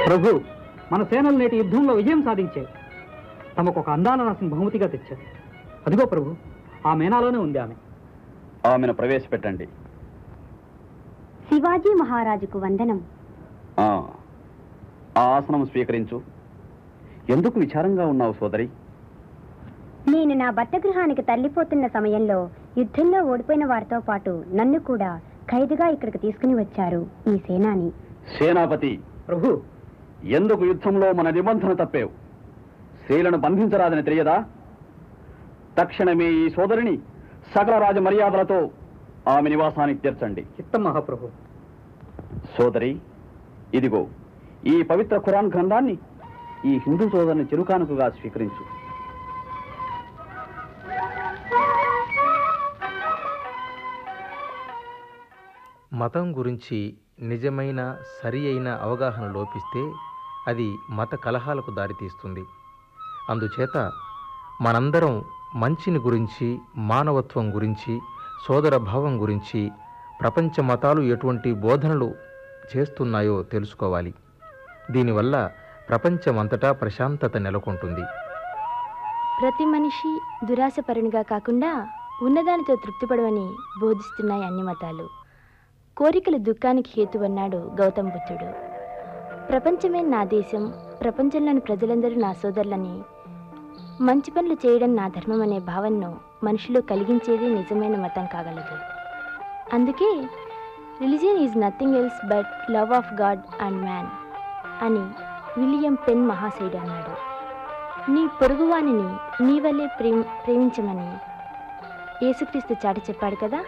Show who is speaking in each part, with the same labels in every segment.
Speaker 1: ప్రభు మన సేనలు నేటి యుద్ధంలో విజయం సాధించాయి తమకు ఒక అందాల రాసిన బహుమతిగా తెచ్చారు అదిగో ప్రభు ఆ మేనాలోనే ఉంది ఆమె
Speaker 2: ఆమెను ప్రవేశపెట్టండి
Speaker 3: శివాజీ మహారాజుకు వందనం
Speaker 2: ఆ ఆ ఆసనం స్వీకరించు ఎందుకు విచారంగా ఉన్నావు సోదరి
Speaker 3: నేను నా భర్త గృహానికి తల్లిపోతున్న సమయంలో యుద్ధంలో ఓడిపోయిన వారితో పాటు నన్ను కూడా ఖైదుగా ఇక్కడికి తీసుకుని వచ్చారు ఈ సేనాని
Speaker 2: సేనాపతి
Speaker 1: ప్రభు
Speaker 2: ఎందుకు యుద్ధంలో మన నిబంధన తప్పేవు స్త్రీలను బంధించరాదని తెలియదా తక్షణమే ఈ సోదరిని సకల రాజ మర్యాదలతో ఆమె నివాసానికి చేర్చండి
Speaker 1: చిత్తం మహాప్రభు
Speaker 2: సోదరి ఇదిగో ఈ పవిత్ర ఖురాన్ గ్రంథాన్ని ఈ హిందూ సోదరుని చిరుకానుకగా స్వీకరించు
Speaker 4: మతం గురించి నిజమైన సరి అయిన అవగాహన లోపిస్తే అది మత కలహాలకు దారితీస్తుంది అందుచేత మనందరం మంచిని గురించి మానవత్వం గురించి సోదర భావం గురించి ప్రపంచ మతాలు ఎటువంటి బోధనలు చేస్తున్నాయో తెలుసుకోవాలి దీనివల్ల ప్రపంచమంతటా ప్రశాంతత నెలకొంటుంది
Speaker 5: ప్రతి మనిషి దురాశపరునిగా కాకుండా ఉన్నదానితో తృప్తిపడవని బోధిస్తున్నాయి అన్ని మతాలు కోరికలు దుఃఖానికి హేతువన్నాడు గౌతమ్ బుద్ధుడు ప్రపంచమే నా దేశం ప్రపంచంలోని ప్రజలందరూ నా సోదరులని మంచి పనులు చేయడం నా ధర్మం అనే భావనను మనిషిలో కలిగించేది నిజమైన మతం కాగలదు అందుకే religion is nothing else but love of God and man అని విలియం పెన్ మహాశయుడు అన్నాడు నీ పొరుగువానిని నీ వల్లే ప్రేమ ప్రేమించమని యేసుక్రీస్తు చాటి చెప్పాడు కదా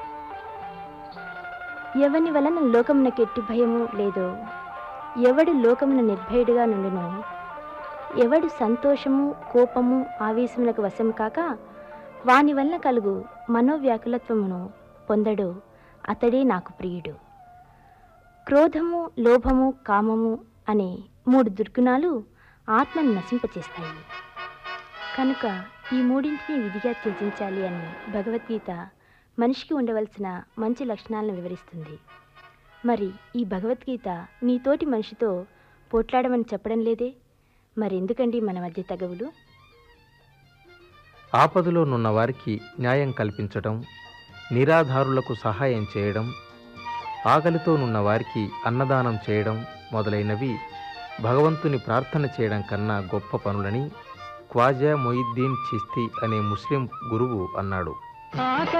Speaker 5: ఎవని వలన లోకమునకు ఎట్టి భయము లేదో ఎవడు లోకమున నిర్భయుడిగా నుండునో ఎవడు సంతోషము కోపము ఆవేశములకు వశం కాక వాని వలన కలుగు మనోవ్యాకులత్వమును పొందడు అతడే నాకు ప్రియుడు క్రోధము లోభము కామము అనే మూడు దుర్గుణాలు ఆత్మను నశింపచేస్తాయి కనుక ఈ మూడింటిని విధిగా త్యజించాలి అని భగవద్గీత మనిషికి ఉండవలసిన మంచి లక్షణాలను వివరిస్తుంది మరి ఈ భగవద్గీత నీతోటి మనిషితో పోట్లాడమని చెప్పడం లేదే మరి ఎందుకండి మన మధ్య తగవులు
Speaker 4: ఆపదలో నున్న వారికి న్యాయం కల్పించడం నిరాధారులకు సహాయం చేయడం ఆకలితో నున్న వారికి అన్నదానం చేయడం మొదలైనవి భగవంతుని ప్రార్థన చేయడం కన్నా గొప్ప పనులని ఖ్వాజా మొయిద్దీన్ చిస్తీ అనే ముస్లిం గురువు అన్నాడు